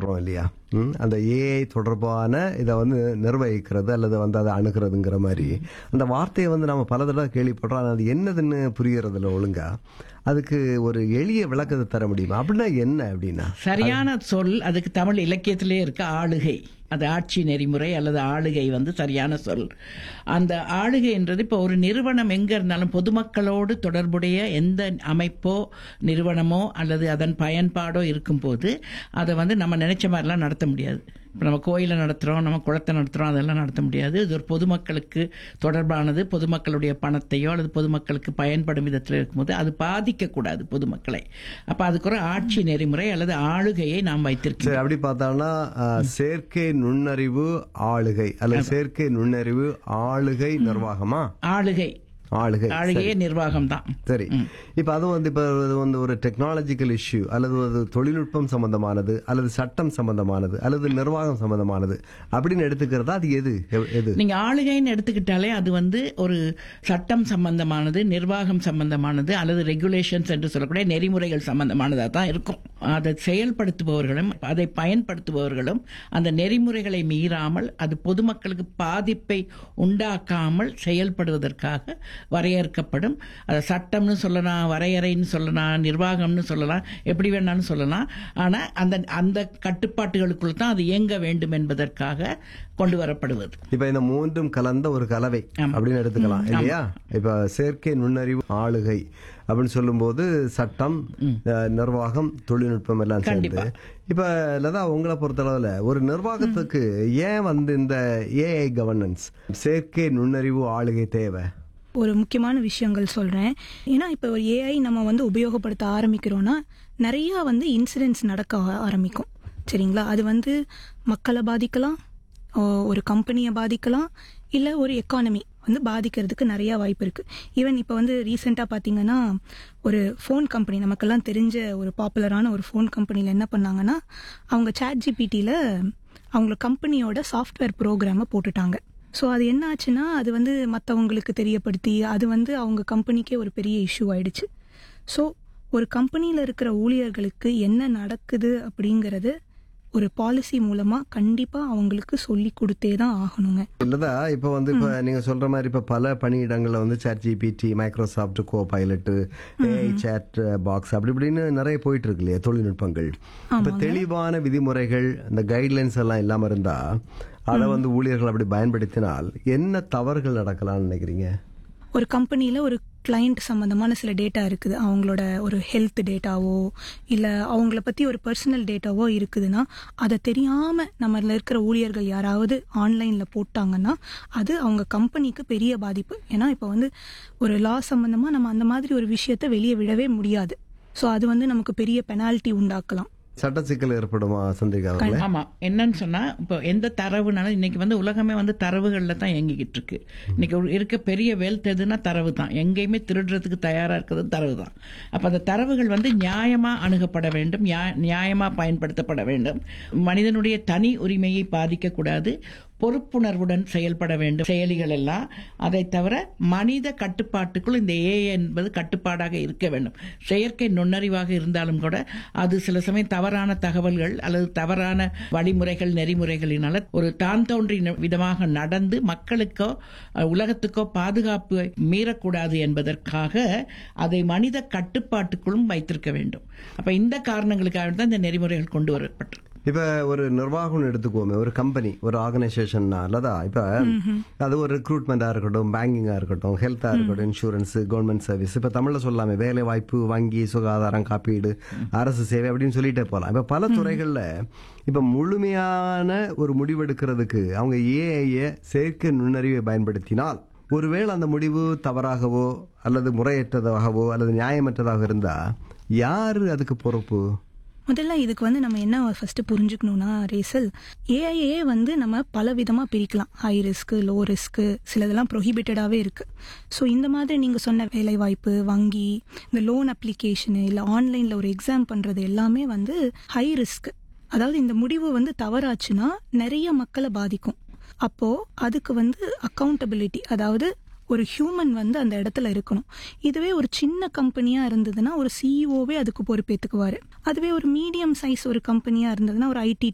சொல்றோம் இல்லையா ம், அந்த ஏஐ தொடர்பான இதை வந்து நிர்வகிக்கிறது அல்லது வந்து அதை அணுகிறதுங்கிற மாதிரி அந்த வார்த்தையை வந்து நம்ம பல தடவை கேள்விப்படுறோம் ஆனா அது என்னதுன்னு புரியறதில்ல ஒழுங்கா அதுக்கு ஒரு எளிய விளக்கத்தை தர முடியுமா அப்படின்னா என்ன அப்படின்னா சரியான சொல் அதுக்கு தமிழ் இலக்கியத்திலே இருக்க ஆளுகை அது ஆட்சி நெறிமுறை அல்லது ஆளுகை வந்து சரியான சொல் அந்த ஆளுகைன்றது இப்போ ஒரு நிறுவனம் எங்க இருந்தாலும் பொதுமக்களோடு தொடர்புடைய எந்த அமைப்போ நிறுவனமோ அல்லது அதன் பயன்பாடோ இருக்கும்போது அதை வந்து நம்ம நினைச்ச மாதிரிலாம் நடத்த முடியாது இப்போ நம்ம கோயிலை நடத்துகிறோம் நம்ம குளத்தை நடத்துகிறோம் அதெல்லாம் நடத்த முடியாது இது ஒரு பொதுமக்களுக்கு தொடர்பானது பொதுமக்களுடைய பணத்தையோ அல்லது பொதுமக்களுக்கு பயன்படும் விதத்தில் இருக்கும்போது அது பாதிக்கக்கூடாது பொதுமக்களை அப்போ அதுக்கு ஒரு ஆட்சி நெறிமுறை அல்லது ஆளுகையை நாம் வைத்திருக்கிறோம் சரி அப்படி பார்த்தோம்னா அஹ், செயற்கை நுண்ணறிவு ஆளுகை அல்லது செயற்கை நுண்ணறிவு ஆளுகை நிர்வாகமா ஆளுகை ஆளுகை ஆளுகையே நிர்வாகம் தான் சரி இப்ப அதுவும் வந்து இப்ப இது வந்து ஒரு டெக்னாலஜிக்கல் இஷ்யூ அல்லது ஒரு தொழில்நுட்பம் சம்பந்தமானது அல்லது சட்டம் சம்பந்தமானது அல்லது நிர்வாகம் சம்பந்தமானது அப்படின்னு எடுத்துக்கிறதா அது எது எ- எது நீங்க ஆளுகைன்னு எடுத்துக்கிட்டாலே அது வந்து ஒரு சட்டம் சம்பந்தமானது நிர்வாகம் சம்பந்தமானது அல்லது ரெகுலேஷன்ஸ் என்று சொல்லக்கூடிய நெறிமுறைகள் சம்பந்தமானதா தான் இருக்கும் அதை செயல்படுத்துபவர்களும் அதை பயன்படுத்துபவர்களும் அந்த நெறிமுறைகளை மீறாமல் அது பொதுமக்களுக்கு பாதிப்பை உண்டாக்காமல் செயல்படுவதற்காக வரையறுக்கப்படும் அது சட்டம்னு சொல்லலாம் வரையறைன்னு சொல்லலாம் நிர்வாகம்னு சொல்லலாம் எப்படி வேணாலும் சொல்லலாம் ஆனா அந்த அந்த கட்டுப்பாட்டுகளுக்குள் தான் அது இயங்க வேண்டும் என்பதற்காக கொண்டு வரப்படுவது இப்ப இந்த மூன்றும் கலந்த ஒரு கலவை ஆமா. அப்படின்னு எடுத்துக்கலாம் இல்லையா இப்ப செயற்கை நுண்ணறிவு ஆளுகை அப்படின்னு சொல்லும்போது சட்டம் அஹ், நிர்வாகம் தொழில்நுட்பம் எல்லாம் சேர்ந்து இப்ப லதா உங்களை பொறுத்தளவுல ஒரு நிர்வாகத்துக்கு ஏன் வந்து இந்த ஏஐ கவர்னன்ஸ் செயற்கை நுண்ணறிவு ஆளுகை தேவை ஒரு முக்கியமான விஷயங்கள் சொல்றேன் ஏன்னா இப்போ ஒரு ஏஐ நம்ம வந்து உபயோகப்படுத்த ஆரம்பிக்கிறோம்னா நிறைய வந்து இன்சிடென்ட்ஸ் நடக்க ஆ- ஆரம்பிக்கும் சரிங்களா அது வந்து மக்களை பாதிக்கலாம் ஓ- ஒரு கம்பெனியை பாதிக்கலாம் இல்லை ஒரு எக்கானமி வந்து பாதிக்கிறதுக்கு நிறைய வாய்ப்பு இருக்கு ஈவன் இப்போ வந்து ரீசெண்டாக பார்த்தீங்கன்னா ஒரு ஃபோன் கம்பெனி நமக்கெல்லாம் தெரிஞ்ச ஒரு பாப்புலரான ஒரு ஃபோன் கம்பெனியில் என்ன பண்ணாங்கன்னா அவங்க சேட் ஜிபிடியில் அவங்க கம்பெனியோட சாஃப்ட்வேர் ப்ரோக்ராமை போட்டுட்டாங்க ஸோ அது என்ன ஆச்சுன்னா அது வந்து மற்றவங்களுக்கு தெரியப்படுத்தி அது வந்து அவங்க கம்பெனிக்கே ஒரு பெரிய இஷ்யூ ஆயிடுச்சு ஸோ ஒரு கம்பெனியில் இருக்கிற ஊழியர்களுக்கு என்ன நடக்குது அப்படிங்கிறது ஒரு பாலிசி மூலமா கண்டிப்பா அவங்களுக்கு சொல்லி கொடுத்தே தான் ஆகணுங்க இல்லதா இப்ப வந்து இப்ப நீங்க சொல்ற மாதிரி இப்ப பல பணியிடங்கள்ல வந்து chat GPT Microsoft copilot AI chat box அப்படி இப்படின்னு நிறைய போயிட்டு இருக்கு இல்லையா தொழில்நுட்பங்கள் இப்ப தெளிவான விதிமுறைகள் இந்த கைட்லைன்ஸ் எல்லாம் இல்லாம இருந்தா அதை வந்து ஊழியர்கள் அப்படி பயன்படுத்தினால் என்ன தவறுகள் நடக்கலாம்னு நினைக்கிறீங்க ஒரு கம்பெனியில் ஒரு கிளைண்ட் சம்மந்தமான சில டேட்டா இருக்குது அவங்களோட ஒரு ஹெல்த் டேட்டாவோ இல்லை அவங்கள பற்றி ஒரு பர்சனல் டேட்டாவோ இருக்குதுன்னா அதை தெரியாமல் நம்மள இருக்கிற ஊழியர்கள் யாராவது ஆன்லைனில் போட்டாங்கன்னா அது அவங்க கம்பெனிக்கு பெரிய பாதிப்பு ஏன்னா இப்போ வந்து ஒரு லா சம்மந்தமாக நம்ம அந்த மாதிரி ஒரு விஷயத்தை வெளியே விடவே முடியாது ஸோ அது வந்து நமக்கு பெரிய பெனால்ட்டி உண்டாக்கலாம் சட்ட சிக்கல் ஏற்படுமா சந்திரிகா அவர்களே ஆமா என்னன்னு சொன்னா இப்போ எந்த தரவுனாலும் இன்னைக்கு வந்து உலகமே வந்து தரவுகள்ல தான் இயங்கிக்கிட்டு இருக்கு இன்னைக்கு ஒரு இருக்க பெரிய வெல்த் எதுனா தரவு தான் எங்கேயுமே திருடுறதுக்கு தயாரா இருக்கிறது தரவு தான் அப்ப அந்த தரவுகள் வந்து நியாயமா அணுகப்பட வேண்டும் நியா- நியாயமா பயன்படுத்தப்பட வேண்டும் மனிதனுடைய தனி உரிமையை பாதிக்க கூடாது பொறுப்புணர்வுடன் செயல்பட வேண்டும் செயலிகள் எல்லாம் அதை தவிர மனித கட்டுப்பாட்டுக்குள் இந்த ஏ என்பது கட்டுப்பாடாக இருக்க வேண்டும் செயற்கை நுண்ணறிவாக இருந்தாலும் கூட அது சில சமயம் தவறான தகவல்கள் அல்லது தவறான வழிமுறைகள் நெறிமுறைகளினால ஒரு தான் தோன்றி விதமாக நடந்து மக்களுக்கோ அஹ், உலகத்துக்கோ பாதுகாப்பு மீறக்கூடாது என்பதற்காக அதை மனித கட்டுப்பாட்டுக்குள்ளும் வைத்திருக்க வேண்டும் அப்ப இந்த காரணங்களுக்காக தான் இந்த நெறிமுறைகள் கொண்டு வரப்பட்டிருக்கு இப்ப ஒரு நிர்வாகம் எடுத்துக்குவோமே ஒரு கம்பெனி ஒரு ஆர்கனைசேஷன்னா அல்லதா இப்ப அது ஒரு ரெக்ரூட்மெண்டா இருக்கட்டும் பேங்கிங்கா இருக்கட்டும் ஹெல்த்தா இருக்கட்டும் இன்சூரன்ஸ் கவர்மெண்ட் சர்வீஸ் இப்ப தமிழ்ல சொல்லலாமே வேலை வாய்ப்பு வங்கி சுகாதாரம் காப்பீடு அரசு சேவை அப்படின்னு சொல்லிட்டே போலாம் இப்ப பல துறைகள்ல இப்ப முழுமையான ஒரு முடிவெடுக்கிறதுக்கு அவங்க ஏஐய செயற்கை நுண்ணறிவை பயன்படுத்தினால் ஒருவேளை அந்த முடிவு தவறாகவோ அல்லது முறையற்றதாகவோ அல்லது நியாயமற்றதாக இருந்தா யாரு அதுக்கு பொறுப்பு முதல்ல இதுக்கு வந்து நம்ம என்ன ஃபர்ஸ்ட் புரிஞ்சுக்கணும்னா ரேசல் ஏஐஏ வந்து நம்ம பல விதமா பிரிக்கலாம் ஹை ரிஸ்க் லோ ரிஸ்க் சிலதெல்லாம் ப்ரொஹிபிட்டடாகவே இருக்கு ஸோ இந்த மாதிரி நீங்க சொன்ன வேலைவாய்ப்பு வங்கி இந்த லோன் அப்ளிகேஷனு இல்லை ஆன்லைன்ல ஒரு எக்ஸாம் பண்றது எல்லாமே வந்து ஹை ரிஸ்க் அதாவது இந்த முடிவு வந்து தவறாச்சுன்னா நிறைய மக்களை பாதிக்கும் அப்போ அதுக்கு வந்து அக்கௌண்டபிலிட்டி அதாவது ஒரு ஹியூமன் வந்து அந்த இடத்துல இருக்கணும் இதுவே ஒரு சின்ன கம்பெனியா இருந்ததுன்னா ஒரு சிஇஓவே அதுக்கு பொறுப்பேற்றுக்குவாரு அதுவே ஒரு மீடியம் சைஸ் ஒரு கம்பெனியா இருந்ததுன்னா ஒரு ஐடி